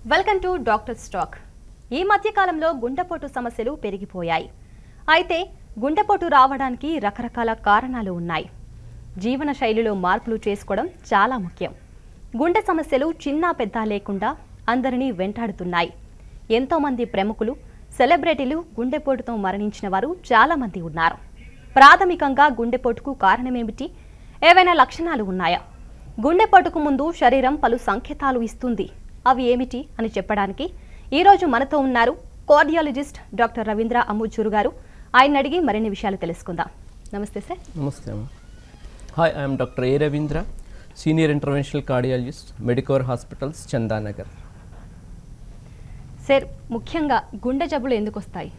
Welcome to doctor stock ఈ మధ్య కాలంలో గుండెపోటు సమస్యలు పెరిగిపోయాయి అయితే గుండెపోటు రావడానికి రకరకాల కారణాలు ఉన్నాయి జీవన శైలిలో మార్పులు చేసుకోవడం చాలా ముఖ్యం గుండె సమస్యలు చిన్న పెద్ద లేకుండా అందరినీ వెంటాడుతున్నాయి ఎంతోమంది ప్రముఖులు సెలబ్రిటీలు గుండెపోటుతో మరణించిన వారు చాలామంది ఉన్నారు ప్రాథమికంగా గుండెపోటుకు కారణమేమిటి ఏవైనా లక్షణాలు ఉన్నాయా గుండెపోటుకు ముందు శరీరం పలు సంకేతాలు ఇస్తుంది అవి ఏమిటి అని చెప్పడానికి ఈరోజు మనతో ఉన్నారు కార్డియాలజిస్ట్ డాక్టర్ రవీంద్ర అమ్ముచూరు గారు ఆయన అడిగి మరిన్ని విషయాలు తెలుసుకుందాం నమస్తే సార్ నమస్తే అమ్మ hi I'm doctor A Ravindra senior interventional cardiologist Medicover hospitals Chandanagar sir ముఖ్యంగా గుండె జబ్బులు ఎందుకు వస్తాయి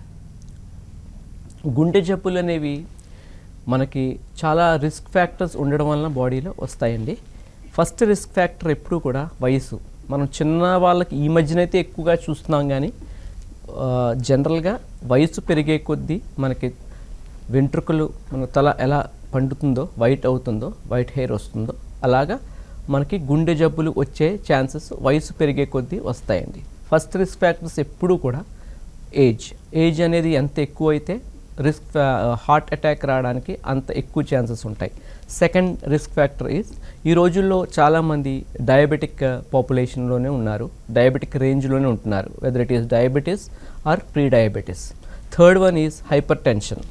గుండె జబ్బులు అనేవి మనకి చాలా రిస్క్ ఫ్యాక్టర్స్ ఉండడం వలన బాడీలో వస్తాయండి ఫస్ట్ రిస్క్ ఫ్యాక్టర్ ఎప్పుడూ కూడా వయసు మనం చిన్న వాళ్ళకి ఈ మధ్యనైతే ఎక్కువగా చూస్తున్నాం కానీ ఆ, జనరల్గా వయసు పెరిగే కొద్దీ మనకి వెంట్రుకలు మన తల ఎలా పండుతుందో వైట్ అవుతుందో వైట్ హెయిర్ వస్తుందో అలాగా మనకి గుండె జబ్బులు వచ్చే ఛాన్సెస్ వయసు పెరిగే కొద్దీ వస్తాయండి ఫస్ట్ రిస్క్ ఫ్యాక్టర్స్ ఎప్పుడూ కూడా ఏజ్ ఏజ్ అనేది ఎంత ఎక్కువ అయితే రిస్క్ హార్ట్ అటాక్ రావడానికి అంత ఎక్కువ ఛాన్సెస్ ఉంటాయి సెకండ్ రిస్క్ ఫ్యాక్టర్ ఈజ్ ఈ రోజుల్లో చాలామంది డయాబెటిక్ పాపులేషన్లోనే ఉన్నారు డయాబెటిక్ రేంజ్లోనే ఉంటున్నారు whether it is diabetes or prediabetes third one is hypertension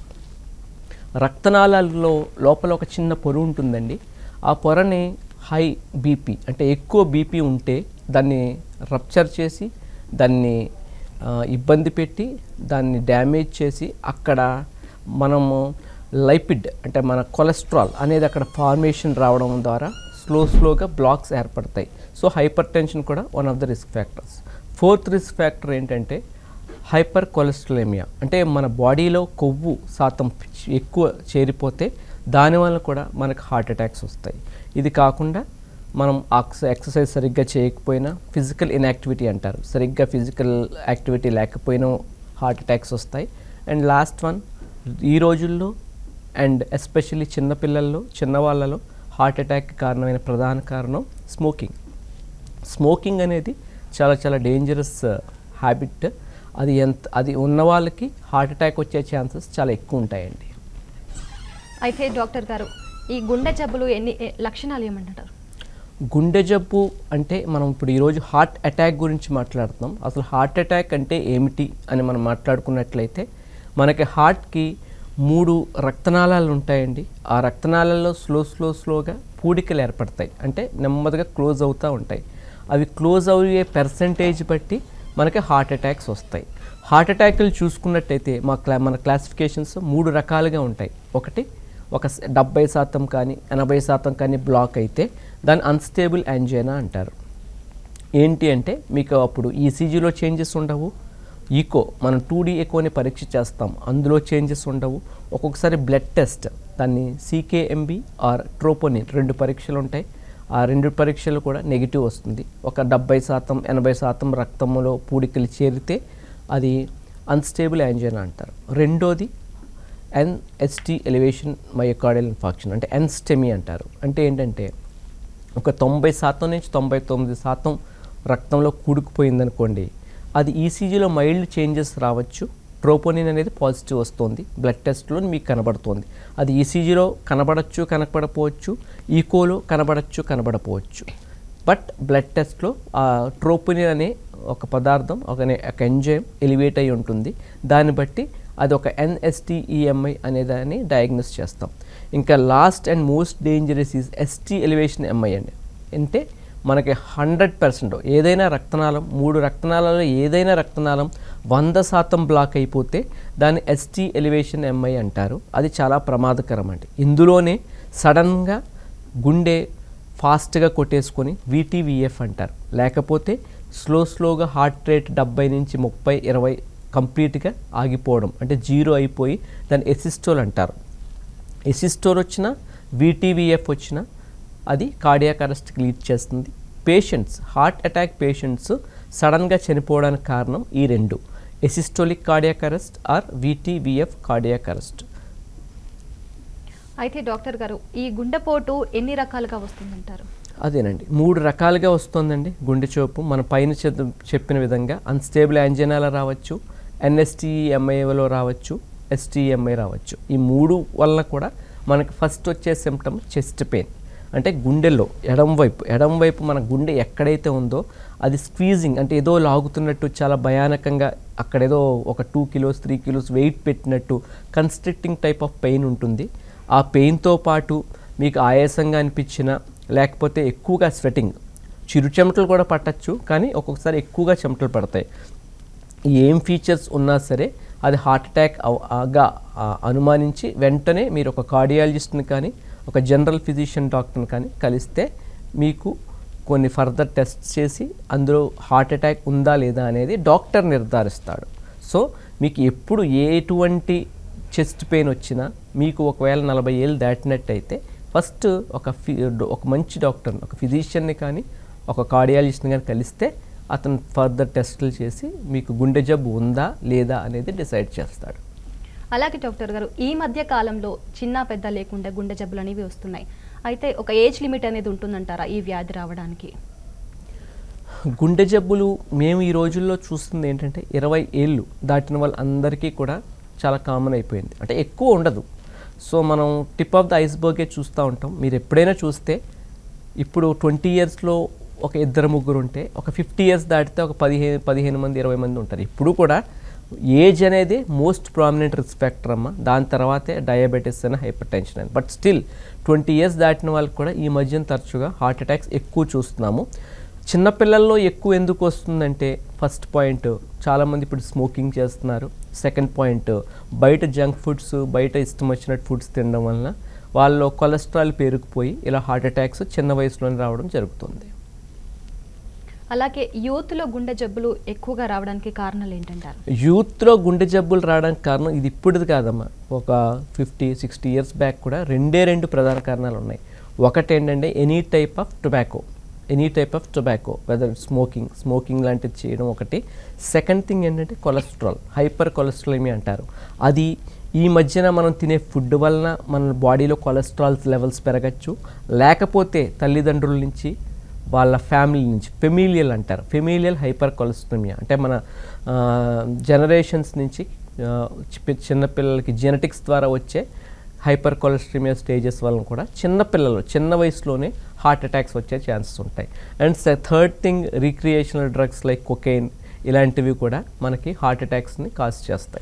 రక్తనాళాలలో లోపల ఒక చిన్న పొర ఉంటుందండి ఆ పొరని హై బీపీ అంటే ఎక్కువ బీపీ ఉంటే దాన్ని రప్చర్ చేసి దాన్ని ఆ, ఇబ్బంది పెట్టి దాన్ని డ్యామేజ్ చేసి అక్కడ మనము లైపిడ్ అంటే మన కొలెస్ట్రాల్ అనేది అక్కడ ఫార్మేషన్ రావడం ద్వారా స్లో స్లోగా బ్లాక్స్ ఏర్పడతాయి సో హైపర్ టెన్షన్ కూడా one of the risk factors fourth risk factor ఏంటంటే హైపర్ కొలెస్ట్రలేమియా అంటే మన బాడీలో కొవ్వు శాతం ఎక్కువ చేరిపోతే దానివల్ల కూడా మనకు హార్ట్ అటాక్స్ వస్తాయి ఇది కాకుండా మనం ఆక్స ఎక్సర్సైజ్ సరిగ్గా చేయకపోయినా ఫిజికల్ ఇన్యాక్టివిటీ అంటారు సరిగ్గా ఫిజికల్ యాక్టివిటీ లేకపోయినా హార్ట్ అటాక్స్ వస్తాయి అండ్ లాస్ట్ వన్ ఈ రోజుల్లో అండ్ ఎస్పెషల్లీ చిన్నపిల్లల్లో చిన్నవాళ్ళలో హార్ట్ అటాక్ కారణమైన ప్రధాన కారణం స్మోకింగ్ స్మోకింగ్ అనేది చాలా చాలా డేంజరస్ హ్యాబిట్ అది ఎంత అది ఉన్న వాళ్ళకి హార్ట్ అటాక్ వచ్చే ఛాన్సెస్ చాలా ఎక్కువ ఉంటాయండి అయితే డాక్టర్ గారు ఈ గుండె జబ్బులు ఎన్ని ఏ- లక్షణాలు ఏమంటారు గుండె జబ్బు అంటే మనం ఇప్పుడు ఈరోజు హార్ట్ అటాక్ గురించి మాట్లాడుతున్నాం అసలు హార్ట్ అటాక్ అంటే ఏమిటి అని మనం మాట్లాడుకున్నట్లయితే మనకి హార్ట్కి మూడు రక్తనాళాలు ఉంటాయండి ఆ రక్తనాళాల్లో స్లో స్లో స్లోగా పూడికలు ఏర్పడతాయి అంటే నెమ్మదిగా క్లోజ్ అవుతూ ఉంటాయి అవి క్లోజ్ అయ్యే పర్సంటేజ్ బట్టి మనకి హార్ట్ అటాక్స్ వస్తాయి హార్ట్ అటాక్లు చూసుకున్నట్టయితే మా క్లా మన క్లాసిఫికేషన్స్ మూడు రకాలుగా ఉంటాయి ఒకటి ఒక స- డెబ్బై శాతం కానీ ఎనభై శాతం కానీ బ్లాక్ అయితే దాన్ని అన్స్టేబుల్ యాంజైనా అంటారు ఏంటి అంటే మీకు అప్పుడు ఈసీజీలో చేంజెస్ ఉండవు ఈకో మనం టూ డీ ఎకోని పరీక్ష చేస్తాం అందులో చేంజెస్ ఉండవు ఒక్కొక్కసారి బ్లడ్ టెస్ట్ దాన్ని సీకేఎంబి ఆర్ ట్రోపోనిన్ రెండు పరీక్షలు ఉంటాయి ఆ రెండు పరీక్షలు కూడా నెగిటివ్ వస్తుంది ఒక డెబ్బై శాతం ఎనభై శాతం రక్తంలో పూడికలు చేరితే అది అన్స్టేబుల్ యాంజైనా అంటారు రెండోది ఎన్ఎస్టీ ఎలివేషన్ మయోకార్డియల్ ఇన్ఫాక్షన్ అంటే ఎన్స్టెమీ అంటారు అంటే ఏంటంటే ఒక తొంభై శాతం నుంచి తొంభై తొమ్మిది శాతం రక్తంలో కూడుకుపోయిందనుకోండి అది ఈసీజీలో మైల్డ్ చేంజెస్ రావచ్చు ట్రోపోనిన్ అనేది పాజిటివ్ వస్తుంది బ్లడ్ టెస్ట్లో మీకు కనబడుతుంది అది ఈసీజీలో కనబడచ్చు కనపడపోవచ్చు ఈకోలో కనబడచ్చు కనబడపోవచ్చు బట్ బ్లడ్ టెస్ట్లో ఆ ట్రోపోనిన్ అనే ఒక పదార్థం ఒక ఒక ఎంజైమ్ ఎలివేట్ అయి ఉంటుంది దాన్ని బట్టి అది ఒక ఎన్ఎస్టీఈఎంఐ అనే దాన్ని డయాగ్నోస్ చేస్తాం ఇంకా last and most dangerous is ST elevation MI అండి అంటే మనకి హండ్రెడ్ పర్సెంట్ ఏదైనా రక్తనాళం మూడు రక్తనాళాలలో ఏదైనా రక్తనాళం వంద శాతం బ్లాక్ అయిపోతే దాన్ని ఎస్టీ ఎలివేషన్ ఎంఐ అంటారు అది చాలా ప్రమాదకరం అండి ఇందులోనే సడన్గా గుండె ఫాస్ట్గా కొట్టేసుకొని వీటీవీఎఫ్ అంటారు లేకపోతే స్లో స్లోగా హార్ట్ రేట్ డెబ్బై నుంచి ముప్పై ఇరవై కంప్లీట్గా ఆగిపోవడం అంటే జీరో అయిపోయి దాన్ని ఎసిస్టోల్ అంటారు ఎసిస్టోల్ వచ్చినా వీటీవీఎఫ్ వచ్చినా అది కార్డియాక్ అరెస్ట్కి లీడ్ చేస్తుంది పేషెంట్స్ హార్ట్ అటాక్ పేషెంట్స్ సడన్గా చనిపోవడానికి కారణం ఈ రెండు asystolic cardiac arrest or VT VF cardiac arrest అయితే డాక్టర్ గారు ఈ గుండెపోటు ఎన్ని రకాలుగా వస్తుందంటారు అదేనండి మూడు రకాలుగా వస్తుందండి గుండె చూపు మన పైన చెప్- చెప్పిన విధంగా అన్స్టేబుల్ యాంజినాలో రావచ్చు ఎన్ఎస్టీఎంఐలో రావచ్చు ఎస్టీఎంఐ రావచ్చు ఈ మూడు వల్ల కూడా మనకి ఫస్ట్ వచ్చే సిమ్టమ్ చెస్ట్ పెయిన్ అంటే గుండెలో ఎడం వైపు ఎడం వైపు మన గుండె ఎక్కడైతే ఉందో అది స్క్వీజింగ్ అంటే ఏదో లాగుతున్నట్టు చాలా భయానకంగా అక్కడేదో ఒక two kilos three kilos weight పెట్టినట్టు కన్స్ట్రిక్టింగ్ టైప్ ఆఫ్ పెయిన్ ఉంటుంది ఆ పెయిన్తో పాటు మీకు ఆయాసంగా అనిపించిన లేకపోతే ఎక్కువగా స్వెటింగ్ చిరు చెమటలు కూడా పట్టచ్చు కానీ ఒక్కొక్కసారి ఎక్కువగా చెమటలు పడతాయి ఏం ఫీచర్స్ ఉన్నా సరే అది హార్ట్ అటాక్ గా ఆ, అనుమానించి వెంటనే మీరు ఒక కార్డియాలజిస్ట్ని కానీ ఒక జనరల్ ఫిజిషియన్ డాక్టర్ని కానీ కలిస్తే మీకు కొన్ని ఫర్దర్ టెస్ట్ చేసి అందులో హార్ట్ అటాక్ ఉందా లేదా అనేది డాక్టర్ నిర్ధారిస్తాడు సో మీకు ఎప్పుడు ఎటువంటి చెస్ట్ పెయిన్ వచ్చినా మీకు ఒకవేళ నలభై ఏళ్ళు దాటినట్టయితే ఫస్ట్ ఒక ఫి ఒక మంచి డాక్టర్ని ఒక ఫిజిషియన్ని కానీ ఒక కార్డియాలజిస్ట్ని కానీ కలిస్తే అతను ఫర్దర్ టెస్టులు చేసి మీకు గుండె జబ్బు ఉందా లేదా అనేది డిసైడ్ చేస్తాడు అలాగే డాక్టర్ గారు ఈ మధ్య కాలంలో చిన్న పెద్ద లేకుండా గుండె జబ్బులు అనేవి వస్తున్నాయి అయితే ఒక ఏజ్ లిమిట్ అనేది ఉంటుందంటారా ఈ వ్యాధి రావడానికి గుండె జబ్బులు మేము ఈ రోజుల్లో చూస్తుంది ఏంటంటే ఇరవై ఏళ్ళు దాటిన వాళ్ళందరికీ కూడా చాలా కామన్ అయిపోయింది అంటే ఎక్కువ ఉండదు సో మనం టిప్ ఆఫ్ ద ఐస్బర్గే చూస్తూ ఉంటాం మీరు ఎప్పుడైనా చూస్తే ఇప్పుడు ట్వంటీ ఇయర్స్లో ఒక ఇద్దరు ముగ్గురు ఉంటే ఒక ఫిఫ్టీ ఇయర్స్ దాటితే ఒక పదిహేను పదిహేను మంది ఇరవై మంది ఉంటారు ఇప్పుడు కూడా ఏజ్ అనేది మోస్ట్ ప్రామినెంట్ రిస్క్ ఫ్యాక్టర్ అమ్మ దాని తర్వాతే డయాబెటీస్ అని హైపర్ టెన్షన్ అని బట్ స్టిల్ ట్వంటీ ఇయర్స్ దాటిన వాళ్ళకి కూడా ఈ మధ్యన తరచుగా హార్ట్ అటాక్స్ ఎక్కువ చూస్తున్నాము చిన్నపిల్లల్లో ఎక్కువ ఎందుకు వస్తుందంటే ఫస్ట్ పాయింట్ చాలామంది ఇప్పుడు స్మోకింగ్ చేస్తున్నారు సెకండ్ పాయింట్ బయట జంక్ ఫుడ్స్ బయట ఇష్టం వచ్చినట్టు ఫుడ్స్ తినడం వలన వాళ్ళలో కొలెస్ట్రాల్ పేరుకుపోయి ఇలా హార్ట్ అటాక్స్ చిన్న వయసులోనే రావడం జరుగుతుంది అలాగే యూత్లో గుండె జబ్బులు ఎక్కువగా రావడానికి కారణాలు ఏంటంటారు యూత్లో గుండె జబ్బులు రావడానికి కారణం ఇది ఇప్పుడుది కాదమ్మా ఒక ఫిఫ్టీ సిక్స్టీ ఇయర్స్ బ్యాక్ కూడా రెండే రెండు ప్రధాన కారణాలు ఉన్నాయి ఒకటి ఏంటంటే any type of tobacco any type of tobacco whether smoking smoking లాంటిది చేయడం ఒకటి సెకండ్ థింగ్ ఏంటంటే కొలెస్ట్రాల్ హైపర్ కొలెస్ట్రాలమీ అంటారు అది ఈ మధ్యన మనం తినే ఫుడ్ వలన మన బాడీలో కొలెస్ట్రాల్స్ లెవెల్స్ పెరగచ్చు లేకపోతే తల్లిదండ్రుల నుంచి వాళ్ళ ఫ్యామిలీ నుంచి ఫెమిలియల్ అంటారు ఫెమిలియల్ హైపర్ కొలెస్ట్రమియా అంటే మన జనరేషన్స్ నుంచి ఆ, చి- చిన్నపిల్లలకి జెనెటిక్స్ ద్వారా వచ్చే హైపర్ కొలెస్ట్రమియా స్టేజెస్ వలన కూడా చిన్నపిల్లలు చిన్న వయసులోనే హార్ట్ అటాక్స్ వచ్చే ఛాన్సెస్ ఉంటాయి and third thing recreational drugs like cocaine ఇలాంటివి కూడా మనకి హార్ట్ అటాక్స్ని కాజ్ చేస్తాయి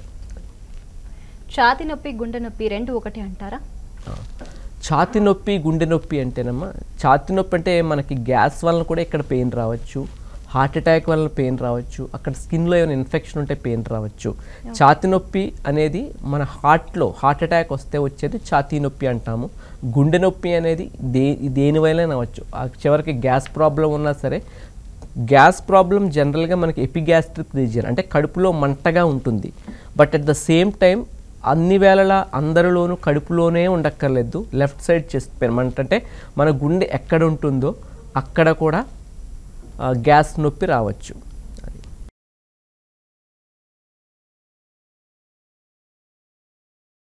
ఛాతి నొప్పి గుండె నొప్పి రెండు ఒకటి అంటారా ఆ. ఛాతి నొప్పి గుండె నొప్పి అంటేనమ్మా ఛాతి నొప్పి అంటే మనకి గ్యాస్ వలన కూడా ఇక్కడ పెయిన్ రావచ్చు హార్ట్ అటాక్ వలన పెయిన్ రావచ్చు అక్కడ స్కిన్లో ఏమైనా ఇన్ఫెక్షన్ ఉంటే పెయిన్ రావచ్చు ఛాతి నొప్పి అనేది మన హార్ట్లో హార్ట్ అటాక్ వస్తే వచ్చేది ఛాతీ నొప్పి అంటాము గుండె నొప్పి అనేది దే దేని వల్ల అవ్వచ్చు ఆ చివరికి గ్యాస్ ప్రాబ్లం ఉన్నా సరే గ్యాస్ ప్రాబ్లం జనరల్గా మనకి ఎపిగ్యాస్ట్రిక్ రీజియన్ అంటే కడుపులో మంటగా ఉంటుంది but at the same time అన్ని వేళలా అందరిలోనూ కడుపులోనే ఉండక్కర్లేదు లెఫ్ట్ సైడ్ చెస్ట్ పెయిన్ మంట అంటే మన గుండె ఎక్కడ ఉంటుందో అక్కడ కూడా ఆ, గ్యాస్ నొప్పి రావచ్చు